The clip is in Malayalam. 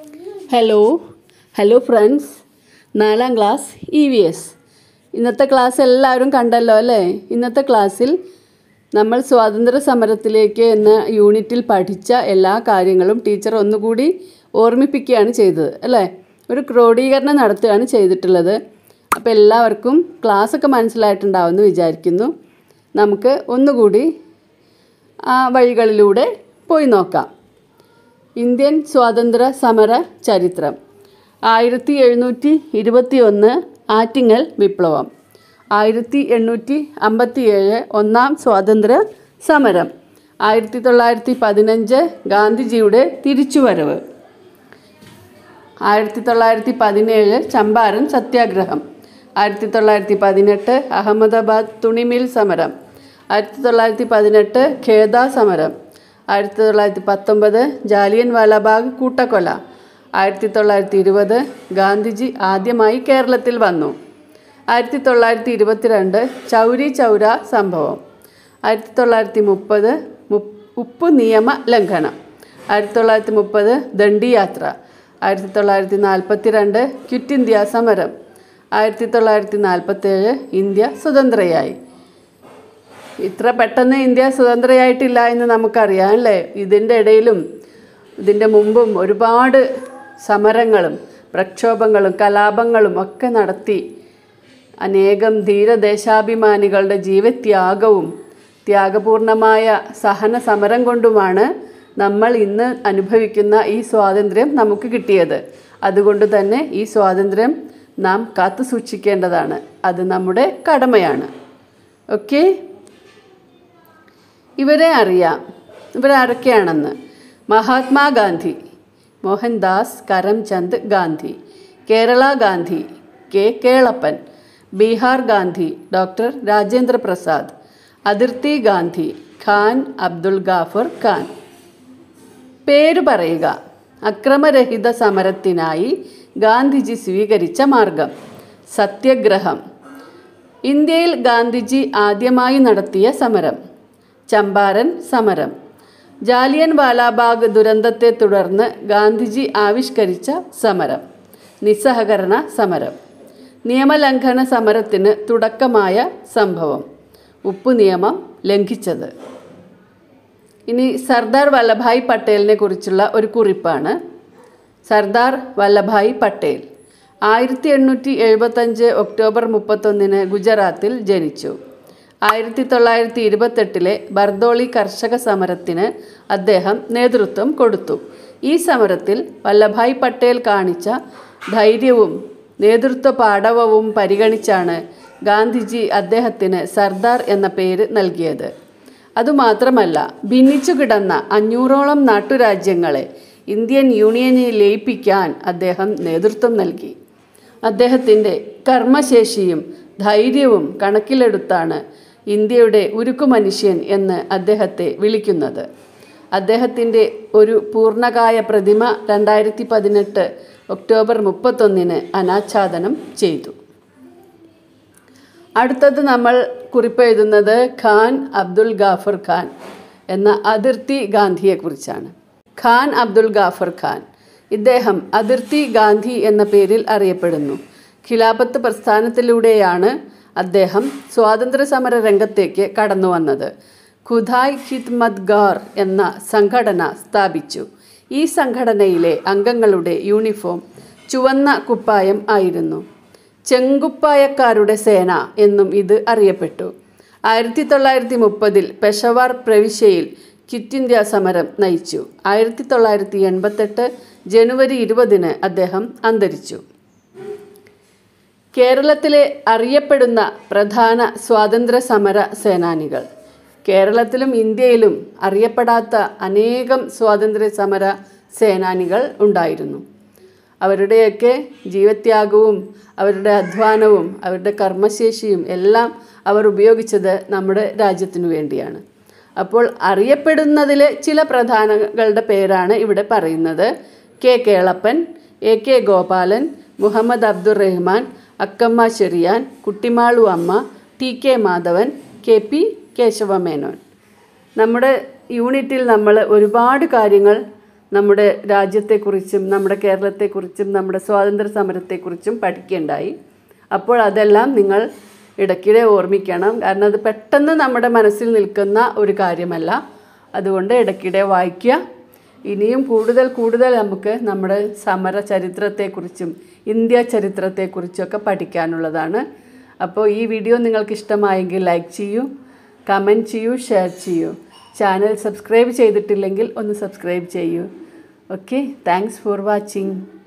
ഹലോ ഹലോ ഫ്രണ്ട്സ് നാലാം ക്ലാസ് ഇ വി എസ് ഇന്നത്തെ ക്ലാസ് എല്ലാവരും കണ്ടല്ലോ അല്ലേ ഇന്നത്തെ ക്ലാസ്സിൽ നമ്മൾ സ്വാതന്ത്ര്യ സമരത്തിലേക്ക് എന്ന യൂണിറ്റിൽ പഠിച്ച എല്ലാ കാര്യങ്ങളും ടീച്ചർ ഒന്നുകൂടി ഓർമ്മിപ്പിക്കുകയാണ് ചെയ്തത് അല്ലേ ഒരു ക്രോഡീകരണം നടത്തുകയാണ് ചെയ്തിട്ടുള്ളത് അപ്പോൾ എല്ലാവർക്കും ക്ലാസ്സൊക്കെ മനസ്സിലായിട്ടുണ്ടാവുമെന്ന് വിചാരിക്കുന്നു നമുക്ക് ഒന്നുകൂടി ആ വഴികളിലൂടെ പോയി നോക്കാം ഇന്ത്യൻ സ്വാതന്ത്ര്യ സമര ചരിത്രം ആയിരത്തി എഴുന്നൂറ്റി ഇരുപത്തി ഒന്ന് ആറ്റിങ്ങൽ വിപ്ലവം ആയിരത്തി എണ്ണൂറ്റി അമ്പത്തിയേഴ് ഒന്നാം സ്വാതന്ത്ര്യ സമരം ആയിരത്തി തൊള്ളായിരത്തി പതിനഞ്ച് ഗാന്ധിജിയുടെ തിരിച്ചുവരവ് ആയിരത്തി തൊള്ളായിരത്തി പതിനേഴ് ചമ്പാരൻ സത്യാഗ്രഹം ആയിരത്തി തൊള്ളായിരത്തി പതിനെട്ട് അഹമ്മദാബാദ് തുണിമിൽ സമരം ആയിരത്തി തൊള്ളായിരത്തി പതിനെട്ട് ഖേദ സമരം ആയിരത്തി തൊള്ളായിരത്തി പത്തൊമ്പത് ജാലിയൻ വാലാബാഗ് കൂട്ടക്കൊല ആയിരത്തി തൊള്ളായിരത്തി ഇരുപത് ഗാന്ധിജി ആദ്യമായി കേരളത്തിൽ വന്നു ആയിരത്തി തൊള്ളായിരത്തി ഇരുപത്തിരണ്ട് ചൗരി ചൗര സംഭവം ആയിരത്തി തൊള്ളായിരത്തി മുപ്പത് ഉപ്പ് നിയമ ലംഘനം ആയിരത്തി തൊള്ളായിരത്തി മുപ്പത് ദണ്ഡിയാത്ര ആയിരത്തി തൊള്ളായിരത്തി നാൽപ്പത്തി രണ്ട് ക്വിറ്റ് ഇന്ത്യ സമരം ആയിരത്തി തൊള്ളായിരത്തി നാൽപ്പത്തേഴ് ഇന്ത്യ സ്വതന്ത്രയായി ഇത്ര പെട്ടെന്ന് ഇന്ത്യ സ്വതന്ത്രയായിട്ടില്ല എന്ന് നമുക്കറിയാം അല്ലേ ഇതിൻ്റെ ഇടയിലും ഇതിൻ്റെ മുമ്പും ഒരുപാട് സമരങ്ങളും പ്രക്ഷോഭങ്ങളും കലാപങ്ങളും ഒക്കെ നടത്തി അനേകം ധീരദേശാഭിമാനികളുടെ ജീവത്യാഗവും ത്യാഗപൂർണമായ സഹന സമരം കൊണ്ടുമാണ് നമ്മൾ ഇന്ന് അനുഭവിക്കുന്ന ഈ സ്വാതന്ത്ര്യം നമുക്ക് കിട്ടിയത് അതുകൊണ്ട് തന്നെ ഈ സ്വാതന്ത്ര്യം നാം കാത്തു സൂക്ഷിക്കേണ്ടതാണ് അത് നമ്മുടെ കടമയാണ് ഓക്കെ ഇവരെ അറിയാം ഇവരാരൊക്കെയാണെന്ന് മഹാത്മാഗാന്ധി മോഹൻദാസ് കരംചന്ദ് ഗാന്ധി കേരള ഗാന്ധി കെ കേളപ്പൻ ബീഹാർ ഗാന്ധി ഡോക്ടർ രാജേന്ദ്ര പ്രസാദ് അതിർത്തി ഗാന്ധി ഖാൻ അബ്ദുൾ ഗാഫർ ഖാൻ പേര് പറയുക അക്രമരഹിത സമരത്തിനായി ഗാന്ധിജി സ്വീകരിച്ച മാർഗം സത്യഗ്രഹം ഇന്ത്യയിൽ ഗാന്ധിജി ആദ്യമായി നടത്തിയ സമരം ചമ്പാരൻ സമരം ജാലിയൻ വാലാബാഗ് ദുരന്തത്തെ തുടർന്ന് ഗാന്ധിജി ആവിഷ്കരിച്ച സമരം നിസ്സഹകരണ സമരം നിയമലംഘന സമരത്തിന് തുടക്കമായ സംഭവം ഉപ്പു നിയമം ലംഘിച്ചത് ഇനി സർദാർ വല്ലഭായ് പട്ടേലിനെ കുറിച്ചുള്ള ഒരു കുറിപ്പാണ് സർദാർ വല്ലഭായ് പട്ടേൽ ആയിരത്തി എണ്ണൂറ്റി എഴുപത്തഞ്ച് ഒക്ടോബർ മുപ്പത്തൊന്നിന് ഗുജറാത്തിൽ ജനിച്ചു ആയിരത്തി തൊള്ളായിരത്തി ഇരുപത്തെട്ടിലെ ബർദോളി കർഷക സമരത്തിന് അദ്ദേഹം നേതൃത്വം കൊടുത്തു ഈ സമരത്തിൽ വല്ലഭായ് പട്ടേൽ കാണിച്ച ധൈര്യവും നേതൃത്വ പാടവവും പരിഗണിച്ചാണ് ഗാന്ധിജി അദ്ദേഹത്തിന് സർദാർ എന്ന പേര് നൽകിയത് അതുമാത്രമല്ല ഭിന്നിച്ചു കിടന്ന അഞ്ഞൂറോളം നാട്ടുരാജ്യങ്ങളെ ഇന്ത്യൻ യൂണിയനിൽ ലയിപ്പിക്കാൻ അദ്ദേഹം നേതൃത്വം നൽകി അദ്ദേഹത്തിൻ്റെ കർമ്മശേഷിയും ധൈര്യവും കണക്കിലെടുത്താണ് ഇന്ത്യയുടെ ഉരുക്കു മനുഷ്യൻ എന്ന് അദ്ദേഹത്തെ വിളിക്കുന്നത് അദ്ദേഹത്തിൻ്റെ ഒരു പൂർണ്ണകായ പ്രതിമ രണ്ടായിരത്തി പതിനെട്ട് ഒക്ടോബർ മുപ്പത്തൊന്നിന് അനാച്ഛാദനം ചെയ്തു അടുത്തത് നമ്മൾ കുറിപ്പെഴുതുന്നത് ഖാൻ അബ്ദുൽ ഗാഫർ ഖാൻ എന്ന അതിർത്തി ഗാന്ധിയെക്കുറിച്ചാണ് ഖാൻ അബ്ദുൽ ഗാഫർ ഖാൻ ഇദ്ദേഹം അതിർത്തി ഗാന്ധി എന്ന പേരിൽ അറിയപ്പെടുന്നു ഖിലാഫത്ത് പ്രസ്ഥാനത്തിലൂടെയാണ് അദ്ദേഹം സ്വാതന്ത്ര്യ സമര രംഗത്തേക്ക് കടന്നു വന്നത് ഖുദായ് ഹിദ്മദ്ഗാർ എന്ന സംഘടന സ്ഥാപിച്ചു ഈ സംഘടനയിലെ അംഗങ്ങളുടെ യൂണിഫോം ചുവന്ന കുപ്പായം ആയിരുന്നു ചെങ്കുപ്പായക്കാരുടെ സേന എന്നും ഇത് അറിയപ്പെട്ടു ആയിരത്തി തൊള്ളായിരത്തി മുപ്പതിൽ പെഷവാർ പ്രവിശ്യയിൽ ക്വിറ്റ് ഇന്ത്യ സമരം നയിച്ചു ആയിരത്തി തൊള്ളായിരത്തി എൺപത്തെട്ട് ജനുവരി ഇരുപതിന് അദ്ദേഹം അന്തരിച്ചു കേരളത്തിലെ അറിയപ്പെടുന്ന പ്രധാന സ്വാതന്ത്ര്യ സമര സേനാനികൾ കേരളത്തിലും ഇന്ത്യയിലും അറിയപ്പെടാത്ത അനേകം സ്വാതന്ത്ര്യ സമര സേനാനികൾ ഉണ്ടായിരുന്നു അവരുടെയൊക്കെ ജീവത്യാഗവും അവരുടെ അധ്വാനവും അവരുടെ കർമ്മശേഷിയും എല്ലാം അവർ ഉപയോഗിച്ചത് നമ്മുടെ രാജ്യത്തിനു വേണ്ടിയാണ് അപ്പോൾ അറിയപ്പെടുന്നതിൽ ചില പ്രധാനങ്ങളുടെ പേരാണ് ഇവിടെ പറയുന്നത് കെ കേളപ്പൻ എ കെ ഗോപാലൻ മുഹമ്മദ് അബ്ദുർ റഹ്മാൻ അക്കമ്മ ചെറിയാൻ കുട്ടിമാളു അമ്മ ടി കെ മാധവൻ കെ പി കേശവമേനോൻ നമ്മുടെ യൂണിറ്റിൽ നമ്മൾ ഒരുപാട് കാര്യങ്ങൾ നമ്മുടെ രാജ്യത്തെക്കുറിച്ചും നമ്മുടെ കേരളത്തെക്കുറിച്ചും നമ്മുടെ സ്വാതന്ത്ര്യ സമരത്തെക്കുറിച്ചും പഠിക്കുകയുണ്ടായി അപ്പോൾ അതെല്ലാം നിങ്ങൾ ഇടയ്ക്കിടെ ഓർമ്മിക്കണം കാരണം അത് പെട്ടെന്ന് നമ്മുടെ മനസ്സിൽ നിൽക്കുന്ന ഒരു കാര്യമല്ല അതുകൊണ്ട് ഇടയ്ക്കിടെ വായിക്കുക ഇനിയും കൂടുതൽ കൂടുതൽ നമുക്ക് നമ്മുടെ സമര ചരിത്രത്തെക്കുറിച്ചും ഇന്ത്യ ചരിത്രത്തെക്കുറിച്ചൊക്കെ പഠിക്കാനുള്ളതാണ് അപ്പോൾ ഈ വീഡിയോ നിങ്ങൾക്ക് ഇഷ്ടമായെങ്കിൽ ലൈക്ക് ചെയ്യൂ കമൻറ്റ് ചെയ്യൂ ഷെയർ ചെയ്യൂ ചാനൽ സബ്സ്ക്രൈബ് ചെയ്തിട്ടില്ലെങ്കിൽ ഒന്ന് സബ്സ്ക്രൈബ് ചെയ്യൂ ഓക്കെ താങ്ക്സ് ഫോർ വാച്ചിങ്